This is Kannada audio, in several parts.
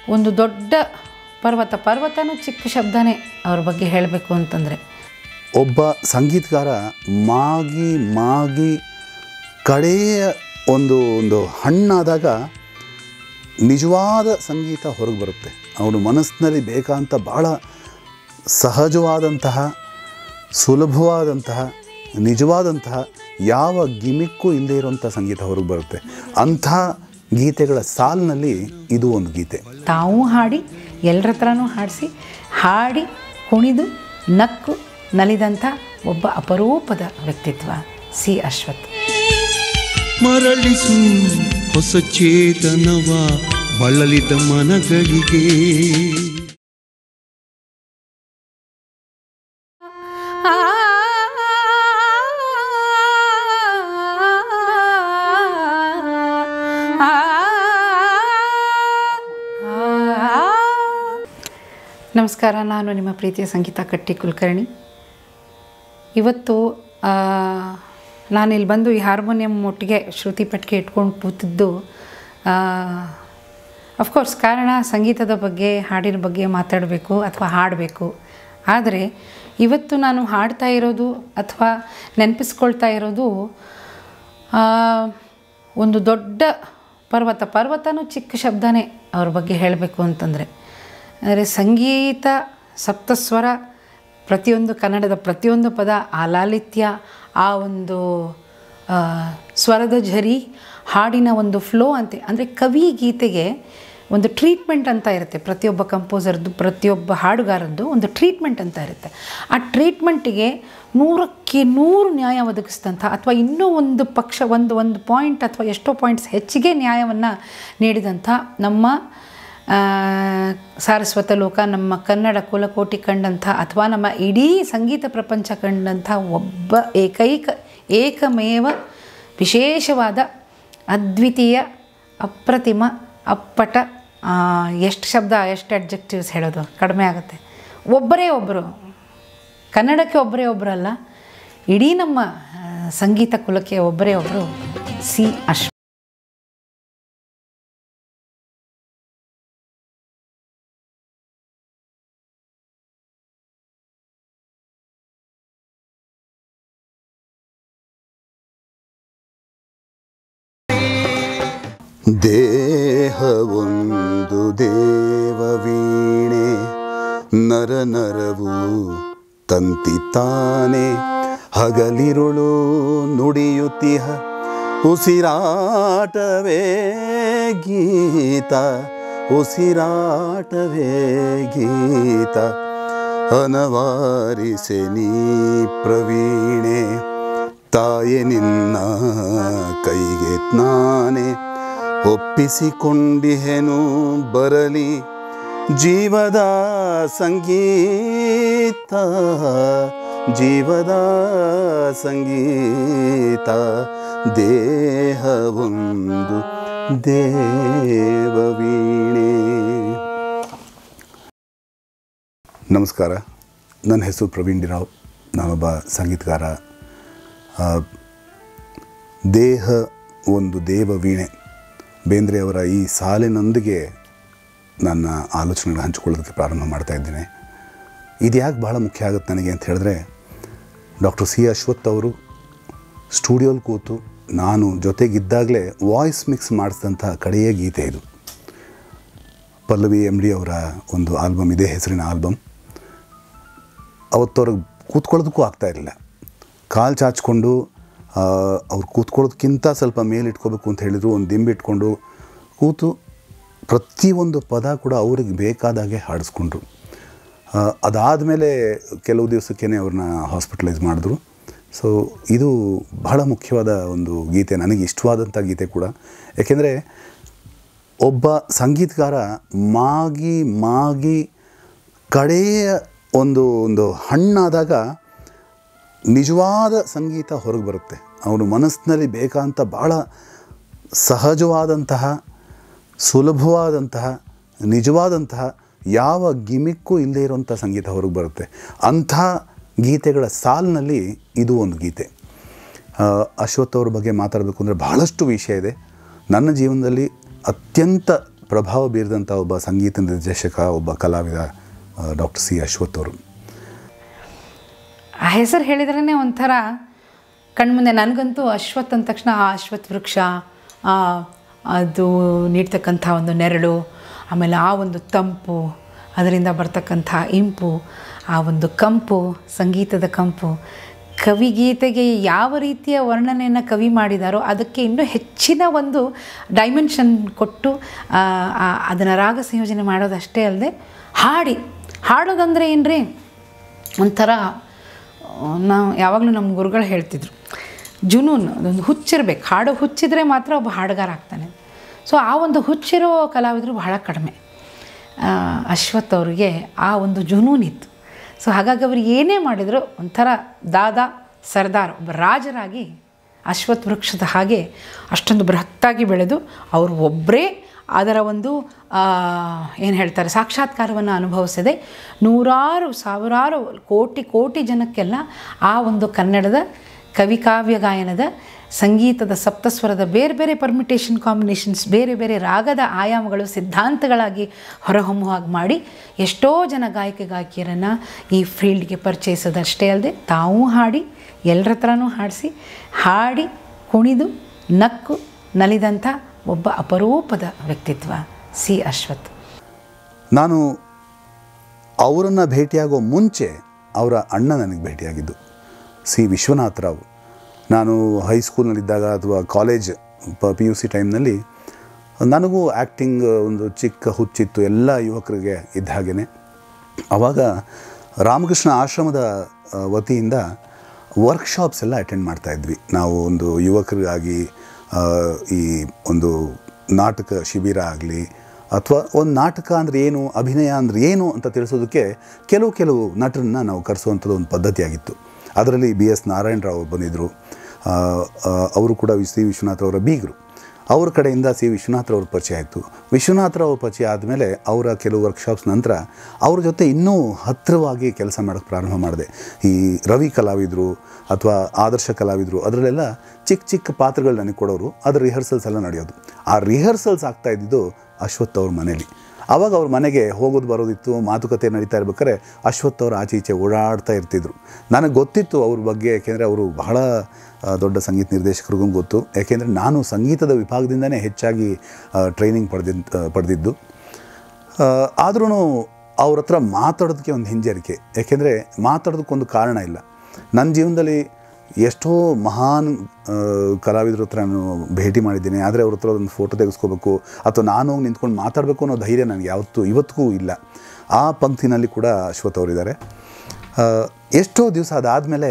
ಒಂದು ದೊಡ್ಡ ಪರ್ವತ ಪರ್ವತನೂ ಚಿಕ್ಕ ಶಬ್ದನೇ ಅವ್ರ ಬಗ್ಗೆ ಹೇಳಬೇಕು ಅಂತಂದರೆ ಒಬ್ಬ ಸಂಗೀತಗಾರ ಮಾಗಿ ಮಾಗಿ ಕಡೆಯ ಒಂದು ಒಂದು ಹಣ್ಣಾದಾಗ ನಿಜವಾದ ಸಂಗೀತ ಹೊರಗೆ ಬರುತ್ತೆ ಅವನು ಮನಸ್ಸಿನಲ್ಲಿ ಬೇಕಾದಂಥ ಭಾಳ ಸಹಜವಾದಂತಹ ಸುಲಭವಾದಂತಹ ನಿಜವಾದಂತಹ ಯಾವ ಗಿಮಿಕ್ಕೂ ಇಲ್ಲದೆ ಇರುವಂಥ ಸಂಗೀತ ಹೊರಗೆ ಬರುತ್ತೆ ಅಂಥ ಗೀತೆಗಳ ಸಾಲಿನಲ್ಲಿ ಇದು ಒಂದು ಗೀತೆ ತಾವು ಹಾಡಿ ಎಲ್ಲರ ಹತ್ರನೂ ಹಾಡಿಸಿ ಹಾಡಿ ಕುಣಿದು ನಕ್ಕು ನಲಿದಂಥ ಒಬ್ಬ ಅಪರೂಪದ ವ್ಯಕ್ತಿತ್ವ ಸಿ ಅಶ್ವಥ್ ಮರಳಿಸು ಹೊಸ ಚೇತನವ ಬಳಲಿದ ಮನಗಳಿಗೆ ನಮಸ್ಕಾರ ನಾನು ನಿಮ್ಮ ಪ್ರೀತಿಯ ಸಂಗೀತ ಕಟ್ಟಿ ಕುಲಕರ್ಣಿ ಇವತ್ತು ಆ, ನಾನಿಲ್ಲಿ ಬಂದು ಈ ಹಾರ್ಮೋನಿಯಂ ಒಟ್ಟಿಗೆ ಶ್ರುತಿ ಪಟ್ಟಿಗೆ ಇಟ್ಕೊಂಡು ಕೂತಿದ್ದು ಅಫ್ಕೋರ್ಸ್ ಕಾರಣ ಸಂಗೀತದ ಬಗ್ಗೆ ಹಾಡಿನ ಬಗ್ಗೆ ಮಾತಾಡಬೇಕು ಅಥವಾ ಹಾಡಬೇಕು ಆದರೆ ಇವತ್ತು ನಾನು ಹಾಡ್ತಾ ಇರೋದು ಅಥವಾ ನೆನಪಿಸ್ಕೊಳ್ತಾ ಇರೋದು ಆ, ಒಂದು ದೊಡ್ಡ ಪರ್ವತ ಪರ್ವತನೂ ಚಿಕ್ಕ ಶಬ್ದನೇ ಅವ್ರ ಬಗ್ಗೆ ಹೇಳಬೇಕು ಅಂತಂದರೆ ಅಂದರೆ ಸಂಗೀತ ಸಪ್ತಸ್ವರ ಪ್ರತಿಯೊಂದು ಕನ್ನಡದ ಪ್ರತಿಯೊಂದು ಪದ ಆ ಲಾಲಿತ್ಯ ಆ ಒಂದು ಆ, ಸ್ವರದ ಝರಿ ಹಾಡಿನ ಒಂದು ಫ್ಲೋ ಅಂತೆ ಅಂದರೆ ಕವಿ ಗೀತೆಗೆ ಒಂದು ಟ್ರೀಟ್ಮೆಂಟ್ ಅಂತ ಇರುತ್ತೆ ಪ್ರತಿಯೊಬ್ಬ ಕಂಪೋಸರ್ದು ಪ್ರತಿಯೊಬ್ಬ ಹಾಡುಗಾರದ್ದು ಒಂದು ಟ್ರೀಟ್ಮೆಂಟ್ ಅಂತ ಇರುತ್ತೆ ಆ ಟ್ರೀಟ್ಮೆಂಟಿಗೆ ನೂರಕ್ಕೆ ನೂರು ನ್ಯಾಯ ಒದಗಿಸಿದಂಥ ಅಥವಾ ಇನ್ನೂ ಒಂದು ಪಕ್ಷ ಒಂದು ಒಂದು ಪಾಯಿಂಟ್ ಅಥವಾ ಎಷ್ಟೋ ಪಾಯಿಂಟ್ಸ್ ಹೆಚ್ಚಿಗೆ ನ್ಯಾಯವನ್ನು ನೀಡಿದಂಥ ನಮ್ಮ ಆ, ಸಾರಸ್ವತ ಲೋಕ ನಮ್ಮ ಕನ್ನಡ ಕುಲಕೋಟಿ ಕಂಡಂಥ ಅಥವಾ ನಮ್ಮ ಇಡೀ ಸಂಗೀತ ಪ್ರಪಂಚ ಕಂಡಂಥ ಒಬ್ಬ ಏಕೈಕ ಏಕಮೇವ ವಿಶೇಷವಾದ ಅದ್ವಿತೀಯ ಅಪ್ರತಿಮ ಅಪ್ಪಟ ಆ, ಎಷ್ಟು ಶಬ್ದ ಎಷ್ಟು ಅಡ್ಜೆಕ್ಟಿವ್ಸ್ ಹೇಳೋದು ಕಡಿಮೆ ಆಗುತ್ತೆ ಒಬ್ಬರೇ ಒಬ್ಬರು ಕನ್ನಡಕ್ಕೆ ಒಬ್ಬರೇ ಒಬ್ಬರಲ್ಲ ಇಡೀ ನಮ್ಮ ಆ, ಸಂಗೀತ ಕುಲಕ್ಕೆ ಒಬ್ಬರೇ ಒಬ್ಬರು ಸಿ ಅಶ್ವ ದೇಹವೊಂದು ದೇವವೀಣೆ ನರ ನರವು ತಂತಿ ತಾನೆ ಹಗಲಿರುಳು ನುಡಿಯುತ್ತಿಹ ಉಸಿರಾಟವೇ ಗೀತ ಉಸಿರಾಟವೇ ಗೀತ ಅನವಾರಿಸೆ ನೀ ಪ್ರವೀಣೆ ತಾಯೆ ನಿನ್ನ ಕೈಗೆ ನಾನೇ ಒಪ್ಪಿಸಿಕೊಂಡಿಹೆನು ಬರಲಿ ಜೀವದ ಸಂಗೀತ ಜೀವದ ಸಂಗೀತ ದೇಹವೊಂದು ದೇವವೀಣೆ ನಮಸ್ಕಾರ ನನ್ನ ಹೆಸರು ಪ್ರವೀಣ್ ಡಿರಾವ್ ನಾನೊಬ್ಬ ಸಂಗೀತಗಾರ ಆ, ದೇಹ ಒಂದು ದೇವ ವೀಣೆ ಬೇಂದ್ರೆ ಅವರ ಈ ಸಾಲಿನೊಂದಿಗೆ ನನ್ನ ಆಲೋಚನೆಗಳು ಹಂಚಿಕೊಳ್ಳೋದಕ್ಕೆ ಪ್ರಾರಂಭ ಮಾಡ್ತಾ ಇದ್ದೇನೆ ಇದು ಯಾಕೆ ಬಹಳ ಮುಖ್ಯ ಆಗುತ್ತೆ ನನಗೆ ಅಂತ ಹೇಳಿದ್ರೆ ಡಾಕ್ಟರ್ ಸಿ ಅಶ್ವಥ್ ಅವರು ಸ್ಟುಡಿಯೋಲಿ ಕೂತು ನಾನು ಜೊತೆಗಿದ್ದಾಗಲೇ ವಾಯ್ಸ್ ಮಿಕ್ಸ್ ಮಾಡಿಸಿದಂಥ ಕಡೆಯ ಗೀತೆ ಇದು ಪಲ್ಲವಿ ಎಮ್ ಡಿ ಅವರ ಒಂದು ಆಲ್ಬಮ್ ಇದೇ ಹೆಸರಿನ ಆಲ್ಬಮ್ ಅವತ್ತವ್ರಿಗೆ ಕೂತ್ಕೊಳ್ಳೋದಕ್ಕೂ ಆಗ್ತಾ ಇರಲಿಲ್ಲ ಕಾಲು ಚಾಚ್ಕೊಂಡು ಅವ್ರು ಕೂತ್ಕೊಳ್ಳೋದಕ್ಕಿಂತ ಸ್ವಲ್ಪ ಮೇಲೆ ಇಟ್ಕೋಬೇಕು ಅಂತ ಹೇಳಿದರು ಒಂದು ದಿಂಬು ಇಟ್ಕೊಂಡು ಕೂತು ಪ್ರತಿಯೊಂದು ಪದ ಕೂಡ ಅವ್ರಿಗೆ ಬೇಕಾದಾಗೆ ಹಾಡಿಸ್ಕೊಂಡ್ರು ಅದಾದಮೇಲೆ ಕೆಲವು ದಿವಸಕ್ಕೇ ಅವ್ರನ್ನ ಹಾಸ್ಪಿಟಲೈಸ್ ಮಾಡಿದ್ರು ಸೊ ಇದು ಬಹಳ ಮುಖ್ಯವಾದ ಒಂದು ಗೀತೆ ನನಗೆ ಇಷ್ಟವಾದಂಥ ಗೀತೆ ಕೂಡ ಯಾಕೆಂದರೆ ಒಬ್ಬ ಸಂಗೀತಗಾರ ಮಾಗಿ ಮಾಗಿ ಕಡೆಯ ಒಂದು ಒಂದು ಹಣ್ಣಾದಾಗ ನಿಜವಾದ ಸಂಗೀತ ಹೊರಗೆ ಬರುತ್ತೆ ಅವನು ಮನಸ್ಸಿನಲ್ಲಿ ಬೇಕಾದಂಥ ಭಾಳ ಸಹಜವಾದಂತಹ ಸುಲಭವಾದಂತಹ ನಿಜವಾದಂತಹ ಯಾವ ಗಿಮಿಕ್ಕೂ ಇಲ್ಲದೆ ಇರುವಂಥ ಸಂಗೀತ ಹೊರಗೆ ಬರುತ್ತೆ ಅಂಥ ಗೀತೆಗಳ ಸಾಲಿನಲ್ಲಿ ಇದು ಒಂದು ಗೀತೆ ಆ, ಅಶ್ವಥ್ ಅವ್ರ ಬಗ್ಗೆ ಮಾತಾಡಬೇಕು ಅಂದರೆ ಬಹಳಷ್ಟು ವಿಷಯ ಇದೆ ನನ್ನ ಜೀವನದಲ್ಲಿ ಅತ್ಯಂತ ಪ್ರಭಾವ ಬೀರಿದಂಥ ಒಬ್ಬ ಸಂಗೀತ ನಿರ್ದೇಶಕ ಒಬ್ಬ ಕಲಾವಿದ ಡಾಕ್ಟರ್ ಸಿ ಅಶ್ವಥ್ ಅವರು ಆ ಹೆಸರು ಹೇಳಿದ್ರೇ ಒಂಥರ ಕಣ್ಮುಂದೆ ನನಗಂತೂ ಅಶ್ವತ್ಥ ಅಂದ ತಕ್ಷಣ ಆ ಅಶ್ವತ್ಥ ವೃಕ್ಷ ಆ ಅದು ನೀಡ್ತಕ್ಕಂಥ ಒಂದು ನೆರಳು ಆಮೇಲೆ ಆ ಒಂದು ತಂಪು ಅದರಿಂದ ಬರ್ತಕ್ಕಂಥ ಇಂಪು ಆ ಒಂದು ಕಂಪು ಸಂಗೀತದ ಕಂಪು ಕವಿಗೀತೆಗೆ ಯಾವ ರೀತಿಯ ವರ್ಣನೆಯನ್ನು ಕವಿ ಮಾಡಿದಾರೋ ಅದಕ್ಕೆ ಇನ್ನೂ ಹೆಚ್ಚಿನ ಒಂದು ಡೈಮೆನ್ಷನ್ ಕೊಟ್ಟು ಅದನ್ನು ರಾಗ ಸಂಯೋಜನೆ ಮಾಡೋದಷ್ಟೇ ಅಲ್ಲದೆ ಹಾಡಿ ಹಾಡೋದಂದರೆ ಏನ್ರಿ ಒಂಥರ ನಾವು ಯಾವಾಗಲೂ ನಮ್ಮ ಗುರುಗಳು ಹೇಳ್ತಿದ್ರು ಜುನೂನ್ ಅದೊಂದು ಹುಚ್ಚಿರ್ಬೇಕು ಹಾಡು ಹುಚ್ಚಿದ್ರೆ ಮಾತ್ರ ಒಬ್ಬ ಹಾಡುಗಾರ ಆಗ್ತಾನೆ ಸೊ ಆ ಒಂದು ಹುಚ್ಚಿರೋ ಕಲಾವಿದರು ಬಹಳ ಕಡಿಮೆ ಆ, ಅಶ್ವಥ್ ಅವರಿಗೆ ಆ ಒಂದು ಜುನೂನಿತ್ತು ಸೊ ಹಾಗಾಗಿ ಅವರು ಏನೇ ಮಾಡಿದರೂ ಒಂಥರ ದಾದಾ ಸರ್ದಾರ್ ಒಬ್ಬ ರಾಜರಾಗಿ ಅಶ್ವತ್ಥ ವೃಕ್ಷದ ಹಾಗೆ ಅಷ್ಟೊಂದು ಬೃಹತ್ತಾಗಿ ಬೆಳೆದು ಅವರು ಒಬ್ಬರೇ ಅದರ ಒಂದು ಏನು ಹೇಳ್ತಾರೆ ಸಾಕ್ಷಾತ್ಕಾರವನ್ನು ಅನುಭವಿಸಿದೆ ನೂರಾರು ಸಾವಿರಾರು ಕೋಟಿ ಕೋಟಿ ಜನಕ್ಕೆಲ್ಲ ಆ ಒಂದು ಕನ್ನಡದ ಕವಿಕಾವ್ಯ ಗಾಯನದ ಸಂಗೀತದ ಸಪ್ತಸ್ವರದ ಬೇರೆ ಬೇರೆ ಪರ್ಮಿಟೇಷನ್ ಕಾಂಬಿನೇಷನ್ಸ್ ಬೇರೆ ಬೇರೆ ರಾಗದ ಆಯಾಮಗಳು ಸಿದ್ಧಾಂತಗಳಾಗಿ ಹೊರಹೊಮ್ಮುವ ಹಾಗೆ ಮಾಡಿ ಎಷ್ಟೋ ಜನ ಗಾಯಕ ಗಾಯಕಿಯರನ್ನು ಈ ಫೀಲ್ಡ್ಗೆ ಪರಿಚಯಿಸೋದಷ್ಟೇ ಅಲ್ಲದೆ ತಾವೂ ಹಾಡಿ ಎಲ್ಲರ ಹತ್ರನೂ ಹಾಡಿಸಿ ಹಾಡಿ ಕುಣಿದು ನಕ್ಕು ನಲಿದಂಥ ಒಬ್ಬ ಅಪರೂಪದ ವ್ಯಕ್ತಿತ್ವ ಸಿ ಅಶ್ವಥ್ ನಾನು ಅವರನ್ನು ಭೇಟಿಯಾಗೋ ಮುಂಚೆ ಅವರ ಅಣ್ಣ ನನಗೆ ಭೇಟಿಯಾಗಿದ್ದು ಸಿ ವಿಶ್ವನಾಥ್ ರಾವ್ ನಾನು ಹೈಸ್ಕೂಲ್ನಲ್ಲಿದ್ದಾಗ ಅಥವಾ ಕಾಲೇಜ್ ಪಿ ಯು ಸಿ ಟೈಮ್ನಲ್ಲಿ ನನಗೂ ಆ್ಯಕ್ಟಿಂಗ್ ಒಂದು ಚಿಕ್ಕ ಹುಚ್ಚಿತ್ತು ಎಲ್ಲ ಯುವಕರಿಗೆ ಇದ್ದ ಹಾಗೆಯೇ ಆವಾಗ ರಾಮಕೃಷ್ಣ ಆಶ್ರಮದ ಆ, ವತಿಯಿಂದ ವರ್ಕ್ಶಾಪ್ಸ್ ಎಲ್ಲ ಅಟೆಂಡ್ ಮಾಡ್ತಾ ಇದ್ವಿ ನಾವು ಒಂದು ಯುವಕರಿಗಾಗಿ ಆ, ಈ ಒಂದು ನಾಟಕ ಶಿಬಿರ ಆಗಲಿ ಅಥವಾ ಒಂದು ನಾಟಕ ಅಂದರೆ ಏನು ಅಭಿನಯ ಅಂದರೆ ಏನು ಅಂತ ತಿಳಿಸೋದಕ್ಕೆ ಕೆಲವು ಕೆಲವು ನಟರನ್ನ ನಾವು ಕರೆಸುವಂಥದ್ದು ಒಂದು ಪದ್ಧತಿಯಾಗಿತ್ತು ಅದರಲ್ಲಿ ಬಿ ಎಸ್ ನಾರಾಯಣರಾವ್ ಬಂದಿದ್ದರು ಆ, ಆ, ಅವರು ಕೂಡ ವಿ- ಸಿ ವಿಶ್ವನಾಥ್ ಅವರ ಬೀಗರು ಅವ್ರ ಕಡೆಯಿಂದ ಸಿ ವಿಶ್ವನಾಥ್ರವ್ರ ಪರಿಚಯ ಆಯಿತು ವಿಶ್ವನಾಥ್ರವ್ರ ಪರಿಚಯ ಆದಮೇಲೆ ಅವರ ಕೆಲವು ವರ್ಕ್ಶಾಪ್ಸ್ ನಂತರ ಅವ್ರ ಜೊತೆ ಇನ್ನೂ ಹತ್ತಿರವಾಗಿ ಕೆಲಸ ಮಾಡೋಕ್ಕೆ ಪ್ರಾರಂಭ ಮಾಡಿದೆ ಈ ರವಿ ಕಲಾವಿದರು ಅಥವಾ ಆದರ್ಶ ಕಲಾವಿದರು ಅದರಲ್ಲೆಲ್ಲ ಚಿಕ್ಕ ಚಿಕ್ಕ ಪಾತ್ರಗಳು ನನಗೆ ಕೊಡೋರು ಅದರ ರಿಹರ್ಸಲ್ಸ್ ಎಲ್ಲ ನಡೆಯೋದು ಆ ರಿಹರ್ಸಲ್ಸ್ ಆಗ್ತಾ ಇದ್ದಿದ್ದು ಅಶ್ವಥ್ ಅವ್ರ ಮನೇಲಿ ಆವಾಗ ಅವ್ರ ಮನೆಗೆ ಹೋಗೋದು ಬರೋದಿತ್ತು ಮಾತುಕತೆ ನಡೀತಾ ಇರ್ಬೇಕಾದ್ರೆ ಅಶ್ವಥ್ ಅವ್ರು ಆಚೆ ಈಚೆ ಓಡಾಡ್ತಾ ಇರ್ತಿದ್ರು ನನಗೆ ಗೊತ್ತಿತ್ತು ಅವ್ರ ಬಗ್ಗೆ ಯಾಕೆಂದರೆ ಅವರು ಬಹಳ ಆ, ದೊಡ್ಡ ಸಂಗೀತ ನಿರ್ದೇಶಕರಿಗೂ ಗೊತ್ತು ಯಾಕೆಂದರೆ ನಾನು ಸಂಗೀತದ ವಿಭಾಗದಿಂದನೇ ಹೆಚ್ಚಾಗಿ ಟ್ರೈನಿಂಗ್ ಪಡೆದಿದ್ದ ಪಡೆದಿದ್ದು ಆದ್ರೂ ಅವ್ರ ಹತ್ರ ಮಾತಾಡೋದಕ್ಕೆ ಒಂದು ಹಿಂಜರಿಕೆ ಯಾಕೆಂದರೆ ಮಾತಾಡೋದಕ್ಕೊಂದು ಕಾರಣ ಇಲ್ಲ ನನ್ನ ಜೀವನದಲ್ಲಿ ಎಷ್ಟೋ ಮಹಾನ್ ಆ, ಕಲಾವಿದ್ರ ಹತ್ರ ನಾನು ಭೇಟಿ ಮಾಡಿದ್ದೀನಿ ಆದರೆ ಅವ್ರ ಹತ್ರ ಒಂದು ಫೋಟೋ ತೆಗೆಸ್ಕೋಬೇಕು ಅಥವಾ ನಾನು ಹೋಗಿ ನಿಂತ್ಕೊಂಡು ಮಾತಾಡಬೇಕು ಅನ್ನೋ ಧೈರ್ಯ ನನಗೆ ಯಾವತ್ತೂ ಇವತ್ತಿಗೂ ಇಲ್ಲ ಆ ಪಂಕ್ತಿನಲ್ಲಿ ಕೂಡ ಅಶ್ವಥ್ ಅವರಿದ್ದಾರೆ ಆ, ಎಷ್ಟೋ ದಿವಸ ಅದಾದಮೇಲೆ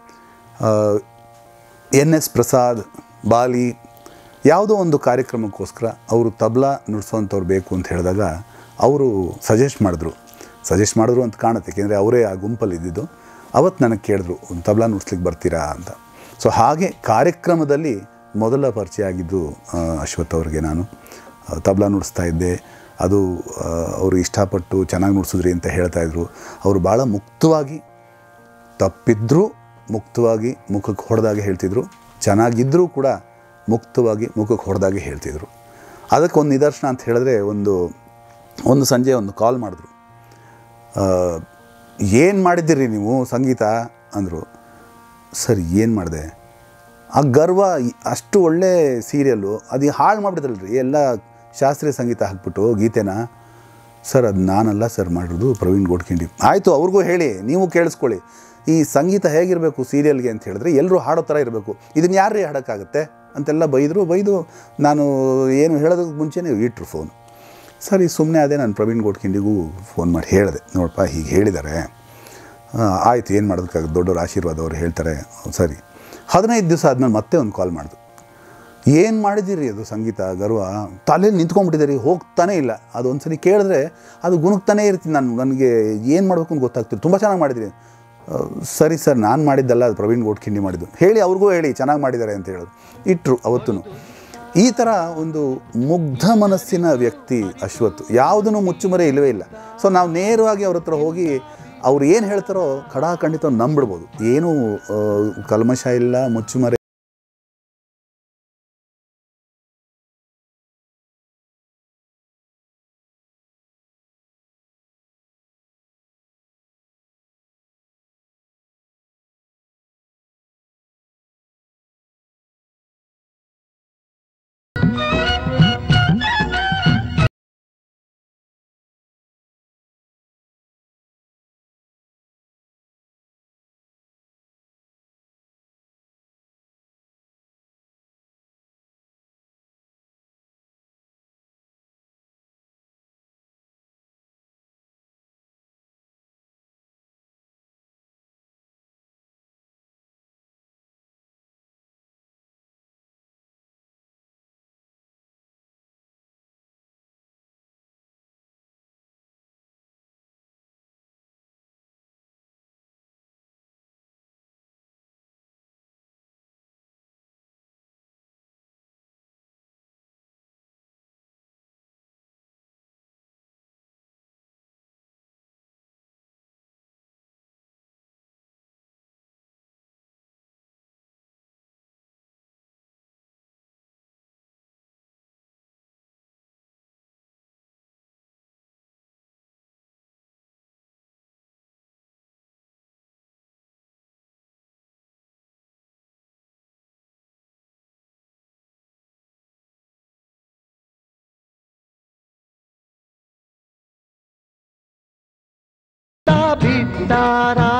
ಎನ್ ಎಸ್ ಪ್ರಸಾದ್ ಬಾಲಿ ಯಾವುದೋ ಒಂದು ಕಾರ್ಯಕ್ರಮಕ್ಕೋಸ್ಕರ ಅವರು ತಬ್ಲಾ ನುಡ್ಸೋವಂಥವ್ರು ಬೇಕು ಅಂತ ಹೇಳಿದಾಗ ಅವರು ಸಜೆಸ್ಟ್ ಮಾಡಿದ್ರು ಸಜೆಸ್ಟ್ ಮಾಡಿದ್ರು ಅಂತ ಕಾಣುತ್ತೆ ಏಕೆಂದರೆ ಅವರೇ ಆ ಗುಂಪಲ್ಲಿ ಇದ್ದಿದ್ದು ಅವತ್ತು ನನಗೆ ಕೇಳಿದ್ರು ಒಂದು ತಬ್ಲಾ ನುಡ್ಸ್ಲಿಕ್ಕೆ ಬರ್ತೀರಾ ಅಂತ ಸೊ ಹಾಗೆ ಕಾರ್ಯಕ್ರಮದಲ್ಲಿ ಮೊದಲ ಪರಿಚಯ ಆಗಿದ್ದು ಆ, ಅಶ್ವಥ್ ಅವ್ರಿಗೆ ನಾನು ಆ, ತಬ್ಲಾ ನುಡಿಸ್ತಾ ಇದ್ದೆ ಅದು ಆ, ಅವರು ಇಷ್ಟಪಟ್ಟು ಚೆನ್ನಾಗಿ ನುಡಿಸಿದ್ರಿ ಅಂತ ಹೇಳ್ತಾಯಿದ್ರು ಅವರು ಭಾಳ ಮುಕ್ತವಾಗಿ ತಪ್ಪಿದ್ರೂ ಮುಕ್ತವಾಗಿ ಮುಖಕ್ಕೆ ಹೊಡೆದಾಗೆ ಹೇಳ್ತಿದ್ರು ಚೆನ್ನಾಗಿದ್ದರೂ ಕೂಡ ಮುಕ್ತವಾಗಿ ಮುಖಕ್ಕೆ ಹೊಡೆದಾಗೆ ಹೇಳ್ತಿದ್ರು ಅದಕ್ಕೆ ಒಂದು ನಿದರ್ಶನ ಅಂತ ಹೇಳಿದ್ರೆ ಒಂದು ಒಂದು ಸಂಜೆ ಒಂದು ಕಾಲ್ ಮಾಡಿದ್ರು ಏನು ಮಾಡಿದ್ದೀರಿ ನೀವು ಸಂಗೀತ ಅಂದರು ಸರ್ ಏನು ಮಾಡಿದೆ ಆ ಗರ್ವ ಈ- ಅಷ್ಟು ಒಳ್ಳೆ ಸೀರಿಯಲ್ಲು ಅದು ಹಾಳು ಮಾಡಿಬಿಟ್ಟಿದ್ರಲ್ರಿ ಎಲ್ಲ ಶಾಸ್ತ್ರೀಯ ಸಂಗೀತ ಹಾಕ್ಬಿಟ್ಟು ಗೀತೆನ ಸರ್ ಅದು ನಾನಲ್ಲ ಸರ್ ಮಾಡಿರೋದು ಪ್ರವೀಣ್ ಗೋಡ್ಕಿಂಡಿ ಆಯಿತು ಅವ್ರಿಗೂ ಹೇಳಿ ನೀವು ಕೇಳಿಸ್ಕೊಳ್ಳಿ ಈ ಸಂಗೀತ ಹೇಗಿರಬೇಕು ಸೀರಿಯಲ್ಗೆ ಅಂತ ಹೇಳಿದ್ರೆ ಎಲ್ಲರೂ ಹಾಡೋ ಥರ ಇರಬೇಕು ಇದನ್ನು ಯಾರೇ ಹಾಡೋಕ್ಕಾಗತ್ತೆ ಅಂತೆಲ್ಲ ಬೈದರು ಬೈದು ನಾನು ಏನು ಹೇಳೋದಕ್ಕೆ ಮುಂಚೆನೇ ಇಟ್ರು ಫೋನ್ ಸರಿ ಸುಮ್ಮನೆ ಅದೇ ನಾನು ಪ್ರವೀಣ್ ಗೋಡ್ಕಿಂಡಿಗೂ ಫೋನ್ ಮಾಡಿ ಹೇಳಿದೆ ನೋಡಪ್ಪ ಹೀಗೆ ಹೇಳಿದ್ದಾರೆ ಆ, ಆಯ್ತು ಏನು ಮಾಡೋದಕ್ಕಾಗುತ್ತೆ ದೊಡ್ಡವ್ರ ಆಶೀರ್ವಾದ ಅವ್ರು ಹೇಳ್ತಾರೆ ಸರಿ ಹದಿನೈದು ದಿವಸ ಆದಮೇಲೆ ಮತ್ತೆ ಒಂದು ಕಾಲ್ ಮಾಡಿದ್ರು ಏನು ಮಾಡಿದ್ದೀರಿ ಅದು ಸಂಗೀತ ಗರ್ವ ತಲೆಯಲ್ಲಿ ನಿಂತ್ಕೊಂಡ್ಬಿಟ್ಟಿದ್ದೀರಿ ಹೋಗ್ತಾನೇ ಇಲ್ಲ ಅದು ಒಂದ್ಸರಿ ಕೇಳಿದ್ರೆ ಅದು ಗುಣಗ್ತಾನೇ ಇರ್ತೀನಿ ನಾನು ನನಗೆ ಏನು ಮಾಡಬೇಕು ಅಂತ ಗೊತ್ತಾಗ್ತಿಲ್ಲ ತುಂಬ ಚೆನ್ನಾಗಿ ಮಾಡಿದ್ದೀರಿ ಆ, ಸರಿ ಸರ್ ನಾನು ಮಾಡಿದ್ದಲ್ಲ ಅದು ಪ್ರವೀಣ್ ಗೋಡ್ಖಿಂಡಿ ಮಾಡಿದ್ದು ಹೇಳಿ ಅವ್ರಿಗೂ ಹೇಳಿ ಚೆನ್ನಾಗಿ ಮಾಡಿದ್ದಾರೆ ಅಂತ ಹೇಳಿದ್ರು ಇಟ್ಟರು ಅವತ್ತೂ ಈ ಥರ ಒಂದು ಮುಗ್ಧ ಮನಸ್ಸಿನ ವ್ಯಕ್ತಿ ಅಶ್ವಥ್ ಯಾವುದನ್ನು ಮುಚ್ಚುಮರೆ ಇಲ್ಲವೇ ಇಲ್ಲ ಸೊ ನಾವು ನೇರವಾಗಿ ಅವ್ರ ಹತ್ರ ಹೋಗಿ ಅವ್ರು ಏನು ಹೇಳ್ತಾರೋ ಖಡಾಖಂಡಿತ ನಂಬಿಡ್ಬೋದು ಏನೂ ಆ, ಕಲ್ಮಶ ಇಲ್ಲ ಮುಚ್ಚುಮರೆ ಬಿಟ್ಟಾರ